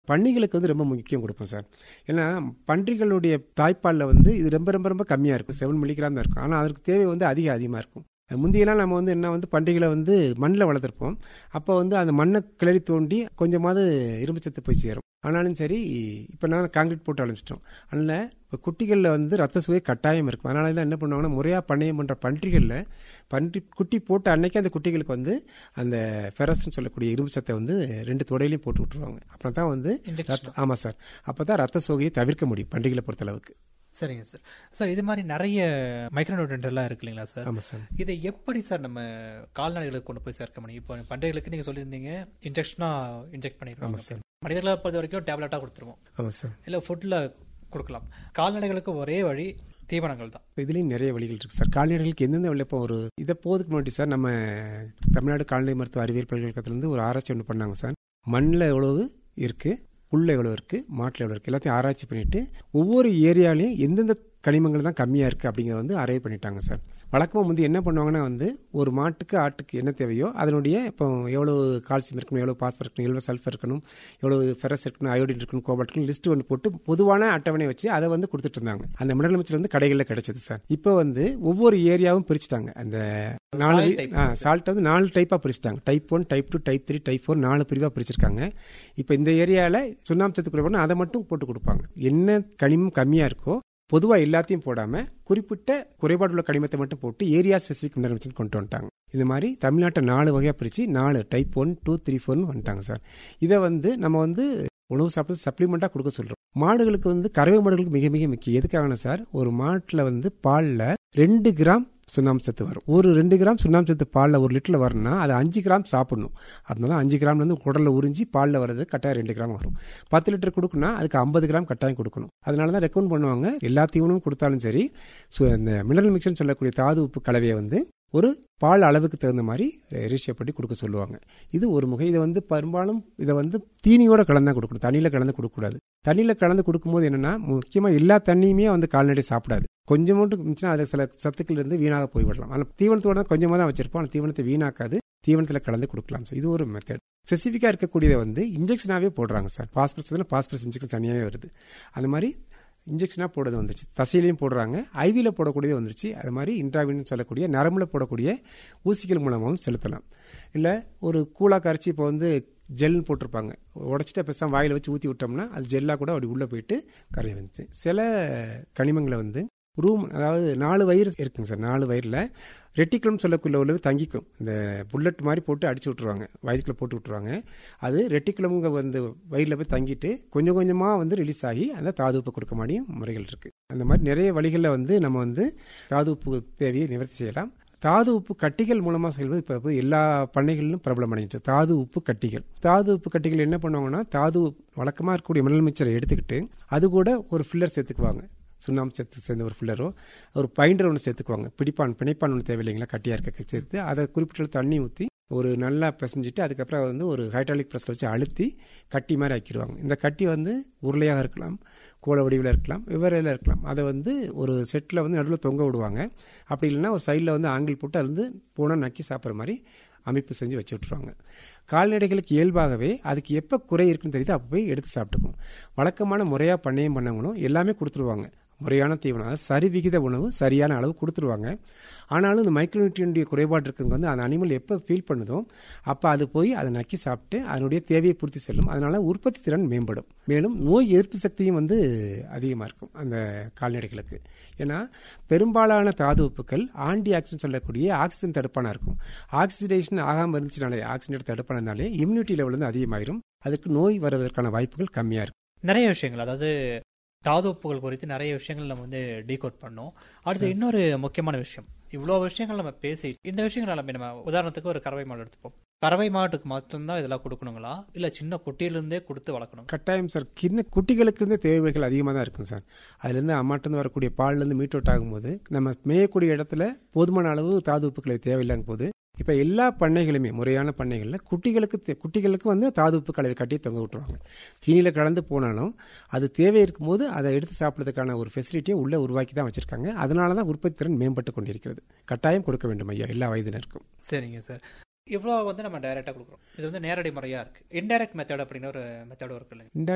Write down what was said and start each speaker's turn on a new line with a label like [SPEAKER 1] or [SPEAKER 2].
[SPEAKER 1] பன்னிகளுக்கு வந்து ரொம்ப முக்கியம் கொடுப்போம் சார் ஏன்னா பன்றிகளுடைய தாய்ப்பாலில் வந்து இது ரொம்ப ரொம்ப ரொம்ப கம்மியாக இருக்கும் செவன் மில்லிகிராம் தான் இருக்கும் ஆனால் அதற்கு தேவை வந்து அதிக அதிகமாக இருக்கும் முந்தியெல்லாம் நம்ம வந்து என்ன வந்து பண்டிகைகளை வந்து மண்ணில் வளர்த்துருப்போம் அப்போ வந்து அந்த மண்ணை கிளறி தோண்டி கொஞ்சமாவது இரும்புச்சத்து போய் சேரும் ஆனாலும் சரி இப்போ நான் காங்கிரீட் போட்டு ஆரம்பிச்சிட்டோம் அதனால் இப்போ குட்டிகளில் வந்து ரத்த சுவை கட்டாயம் இருக்கும் அதனால தான் என்ன பண்ணுவாங்கன்னா முறையாக பண்ணையம் பண்ணுற பன்றிகளில் பன்றி குட்டி போட்ட அன்னைக்கு அந்த குட்டிகளுக்கு வந்து அந்த ஃபெரஸ்ன்னு சொல்லக்கூடிய இரும்பு சத்தை வந்து ரெண்டு தொடையிலையும் போட்டு விட்டுருவாங்க அப்புறம் தான் வந்து ரத்த ஆமாம் சார் அப்போ தான் ரத்த சோகையை தவிர்க்க முடியும் பண்டிகைகளை பொறுத்தளவுக்கு
[SPEAKER 2] சரிங்க சார் சார் இது மாதிரி நிறைய மைக்ரோநியூட்ரண்ட் எல்லாம் இருக்கு இல்லைங்களா சார்
[SPEAKER 1] ஆமாம் சார்
[SPEAKER 2] இதை எப்படி சார் நம்ம கால்நடைகளுக்கு கொண்டு போய் சேர்க்க முடியும் இப்போ பண்டைகளுக்கு நீங்க சொல்லியிருந்தீங்க இன்ஜெக்ஷனா இன்ஜெக்ட் பண்ணிருக்கோம்
[SPEAKER 1] ஆமாம் சார்
[SPEAKER 2] மனிதர்களை பொறுத்த வரைக்கும் டேப்லெட்டா கொடுத்துருவோம்
[SPEAKER 1] ஆமாம் சார்
[SPEAKER 2] இல்ல ஃபுட்ல கொடுக்கலாம் கால்நடைகளுக்கு ஒரே வழி தீவனங்கள் தான்
[SPEAKER 1] இதுலேயும் நிறைய வழிகள் இருக்குது சார் கால்நடைகளுக்கு எந்தெந்த வழி இப்போ ஒரு இதை போதுக்கு முன்னாடி சார் நம்ம தமிழ்நாடு கால்நடை மருத்துவ அறிவியல் பல்கலைக்கழகத்துலேருந்து ஒரு ஆராய்ச்சி ஒன்று பண்ணாங்க சார் மண்ணில் எவ்வளவு இருக்குது புல்ல எவ்வளோ இருக்குது மாட்டில் எவ்வளோ இருக்குது எல்லாத்தையும் ஆராய்ச்சி பண்ணிவிட்டு ஒவ்வொரு ஏரியாலையும் எந்தெந்த கனிமங்கள் தான் கம்மியாக இருக்குது அப்படிங்கிறத வந்து ஆராய்வு பண்ணிட்டாங்க சார் வழக்கமாக வந்து என்ன பண்ணுவாங்கன்னா வந்து ஒரு மாட்டுக்கு ஆட்டுக்கு என்ன தேவையோ அதனுடைய இப்போ எவ்வளோ கால்சியம் இருக்கணும் எவ்வளோ பாஸ்பர் இருக்கணும் எவ்வளோ சல்ஃபர் இருக்கணும் எவ்வளோ ஃபெரஸ் இருக்கணும் அயோடின் இருக்கணும் கோபால்ட் இருக்கணும் லிஸ்ட் ஒன்று போட்டு பொதுவான அட்டவணை வச்சு அதை வந்து கொடுத்துட்டு இருந்தாங்க அந்த மினரல் மிச்சல் வந்து கடைகளில் கிடைச்சது சார் இப்போ வந்து ஒவ்வொரு ஏரியாவும் பிரிச்சுட்டாங்க அந்த நாலு சால்ட்டை வந்து நாலு டைப்பாக பிரிச்சுட்டாங்க type one type two type three type four நாலு பிரிவாக பிரிச்சிருக்காங்க இப்போ இந்த ஏரியாவில் சுண்ணாம்பு சத்து குறைபாடு அதை மட்டும் போட்டு கொடுப்பாங்க என்ன கனிமம் கம்மியாக இருக்கோ பொதுவாக எல்லாத்தையும் போடாமல் குறிப்பிட்ட குறைபாடு உள்ள கனிமத்தை மட்டும் போட்டு ஏரியா ஸ்பெசிஃபிக் மினரல் கொண்டு வந்துட்டாங்க இது மாதிரி தமிழ்நாட்டை நாலு வகையாக பிரித்து நாலு டைப் ஒன் டூ த்ரீ ஃபோர்னு வந்துட்டாங்க சார் இதை வந்து நம்ம வந்து உணவு சாப்பிட்டு சப்ளிமெண்ட்டாக கொடுக்க சொல்கிறோம் மாடுகளுக்கு வந்து கறவை மாடுகளுக்கு மிக மிக முக்கியம் எதுக்காகனா சார் ஒரு மாட்டில் வந்து பாலில் ரெண்டு கிராம் சுண்ணாம்பு சத்து வரும் ஒரு ரெண்டு கிராம் சுண்ணாம்பு சத்து பாலில் ஒரு லிட்டரில் வரணும்னா அது அஞ்சு கிராம் சாப்பிடணும் அதனால அஞ்சு கிராம்லேருந்து குடலில் உறிஞ்சி பாலில் வர்றது கட்டாயம் ரெண்டு கிராம் வரும் பத்து லிட்டர் கொடுக்கணும்னா அதுக்கு ஐம்பது கிராம் கட்டாயம் கொடுக்கணும் அதனால தான் ரெக்கமெண்ட் பண்ணுவாங்க எல்லா தீவனமும் கொடுத்தாலும் சரி ஸோ இந்த மினரல் மிக்சர்னு சொல்லக்கூடிய தாது உப்பு கலவையை வந்து ஒரு பால் அளவுக்கு தகுந்த மாதிரி ரேஷியோ பண்ணி கொடுக்க சொல்லுவாங்க இது ஒரு முறை இதை வந்து பெரும்பாலும் இதை வந்து தீனியோட கலந்து தான் கொடுக்கணும் தண்ணியில் கலந்து கொடுக்கக்கூடாது தண்ணியில் கலந்து கொடுக்கும்போது என்னென்னா முக்கியமாக எல்லா தண்ணியுமே வந்து கால்நடை சாப்பிடாது கொஞ்சம் மட்டும் இருந்துச்சுன்னா அதில் சில சத்துக்கள் இருந்து வீணாக போய்விடலாம் ஆனால் தீவனத்தோட கொஞ்சமாக தான் வச்சிருப்போம் ஆனால் தீவனத்தை வீணாக்காது தீவனத்தில் கலந்து கொடுக்கலாம் சார் இது ஒரு மெத்தட் ஸ்பெசிஃபிக்காக இருக்கக்கூடியதை வந்து இன்ஜெக்ஷனாகவே போடுறாங்க சார் பாஸ்பரஸ் பாஸ்பரஸ் இன்ஜெக்ஷன் தனியாகவே வருது அந்த மாதிரி இன்ஜெக்ஷனாக போடுறது வந்துருச்சு தசையிலையும் போடுறாங்க ஐவியில் போடக்கூடியது வந்துருச்சு அது மாதிரி இன்ட்ராவின்னு சொல்லக்கூடிய நரம்பில் போடக்கூடிய ஊசிகள் மூலமாகவும் செலுத்தலாம் இல்லை ஒரு கூழாக கரைச்சி இப்போ வந்து ஜெல்னு போட்டிருப்பாங்க உடச்சிட்டு பெருசாக வாயில் வச்சு ஊற்றி விட்டோம்னா அது ஜெல்லாக கூட அப்படி உள்ளே போயிட்டு கரையை வந்துச்சு சில கனிமங்களை வந்து ரூம் அதாவது நாலு வயிறு இருக்குங்க சார் நாலு வயிறில் ரெட்டிக்குலம் சொல்லக்குள்ள உள்ளது தங்கிக்கும் இந்த புல்லட் மாதிரி போட்டு அடிச்சு விட்ருவாங்க வயிற்றுக்குள்ளே போட்டு விட்ருவாங்க அது ரெட்டிக்குலமுங்க வந்து வயிறில் போய் தங்கிட்டு கொஞ்சம் கொஞ்சமாக வந்து ரிலீஸ் ஆகி அந்த தாது உப்பு கொடுக்க மாதிரியும் முறைகள் இருக்குது அந்த மாதிரி நிறைய வழிகளில் வந்து நம்ம வந்து தாது உப்பு தேவையை நிவர்த்தி செய்யலாம் தாது உப்பு கட்டிகள் மூலமாக செல்வது இப்போ எல்லா பண்ணைகளிலும் பிரபலம் அடைஞ்சிட்டு தாது உப்பு கட்டிகள் தாது உப்பு கட்டிகள் என்ன பண்ணுவாங்கன்னா தாது வழக்கமாக இருக்கக்கூடிய மினரல் மிக்சரை எடுத்துக்கிட்டு அது கூட ஒரு ஃபில்லர் சேர்த்துக்குவாங்க சுண்ணாம்பு சத்து சேர்ந்த ஒரு ஃபில்லரோ ஒரு பைண்டர் ஒன்று சேர்த்துக்குவாங்க பிடிப்பான் பிணைப்பான் ஒன்று தேவையில்லைங்களா கட்டியாக இருக்க சேர்த்து அதை குறிப்பிட்ட தண்ணி ஊற்றி ஒரு நல்லா பிசைஞ்சிட்டு அதுக்கப்புறம் வந்து ஒரு ஹைட்ராலிக் ப்ரெஸ்ஸில் வச்சு அழுத்தி கட்டி மாதிரி ஆக்கிடுவாங்க இந்த கட்டி வந்து உருளையாக இருக்கலாம் கோல வடிவில் இருக்கலாம் வெவ்வேறையில் இருக்கலாம் அதை வந்து ஒரு செட்டில் வந்து நடுவில் தொங்க விடுவாங்க அப்படி இல்லைன்னா ஒரு சைடில் வந்து ஆங்கிள் போட்டு அது வந்து போனால் நக்கி சாப்பிட்ற மாதிரி அமைப்பு செஞ்சு வச்சு விட்ருவாங்க கால்நடைகளுக்கு இயல்பாகவே அதுக்கு எப்போ குறை இருக்குன்னு தெரியுது அப்போ போய் எடுத்து சாப்பிட்டுக்கும் வழக்கமான முறையாக பண்ணையும் பண்ணவங்களும் எல்லாமே கொடுத்துருவாங்க முறையான தீவனம் அதாவது சரிவிகித உணவு சரியான அளவு கொடுத்துருவாங்க ஆனாலும் இந்த மைக்ரோநியூட்ரியனுடைய குறைபாடு இருக்கிறவங்க வந்து அந்த அனிமல் எப்போ ஃபீல் பண்ணுதோ அப்போ அது போய் அதை நக்கி சாப்பிட்டு அதனுடைய தேவையை பூர்த்தி செல்லும் அதனால உற்பத்தி திறன் மேம்படும் மேலும் நோய் எதிர்ப்பு சக்தியும் வந்து அதிகமாக இருக்கும் அந்த கால்நடைகளுக்கு ஏன்னா பெரும்பாலான தாது உப்புக்கள் ஆன்டி ஆக்சிஜன் சொல்லக்கூடிய ஆக்சிஜன் தடுப்பானா இருக்கும் ஆக்சிடேஷன் ஆகாமல் இருந்துச்சுனாலே ஆக்சிஜன் தடுப்பானாலே இம்யூனிட்டி லெவல் வந்து அதிகமாயிரும் அதுக்கு நோய் வருவதற்கான வாய்ப்புகள் கம்மியாக இருக்கும்
[SPEAKER 2] நிறைய விஷயங்கள் அதாவது தாது உப்புகள் குறித்து நிறைய விஷயங்கள் நம்ம வந்து டீகோட் பண்ணோம் அடுத்து இன்னொரு முக்கியமான விஷயம் இவ்வளோ விஷயங்கள் நம்ம பேசி இந்த விஷயங்களை நம்ம நம்ம உதாரணத்துக்கு ஒரு கறவை மாடு எடுத்துப்போம் கறவை மாட்டுக்கு மட்டும்தான் இதெல்லாம் கொடுக்கணுங்களா இல்ல சின்ன குட்டியிலிருந்தே கொடுத்து வளர்க்கணும்
[SPEAKER 1] கட்டாயம் சார் சின்ன குட்டிகளுக்கு இருந்தே தேவைகள் அதிகமாக தான் இருக்கும் சார் அதுலேருந்து அம்மாட்டிருந்து வரக்கூடிய பால்லேருந்து மீட் அவுட் ஆகும்போது நம்ம மேயக்கூடிய இடத்துல போதுமான அளவு தாது உப்புக்களை தேவையில்லாத போது இப்போ எல்லா பண்ணைகளுமே முறையான பண்ணைகளில் குட்டிகளுக்கு குட்டிகளுக்கு வந்து தாது உப்பு கலவை கட்டி தொங்க விட்டுருவாங்க தீனியில் கலந்து போனாலும் அது தேவை இருக்கும்போது அதை எடுத்து சாப்பிட்றதுக்கான ஒரு ஃபெசிலிட்டியை உள்ளே உருவாக்கி தான் வச்சுருக்காங்க அதனால தான் உற்பத்தி திறன் மேம்பட்டு கொண்டிருக்கிறது கட்டாயம் கொடுக்க வேண்டும் ஐயா எல்லா வயதினருக்கும்
[SPEAKER 2] சரிங்க சார் இவ்வளோ வந்து நம்ம டைரெக்டாக கொடுக்குறோம் இது வந்து நேரடி முறையாக இருக்குது இன்டைரக்ட் மெத்தட் அப்படின்னு ஒரு மெத்தடும் இருக்கு இல்லைங்க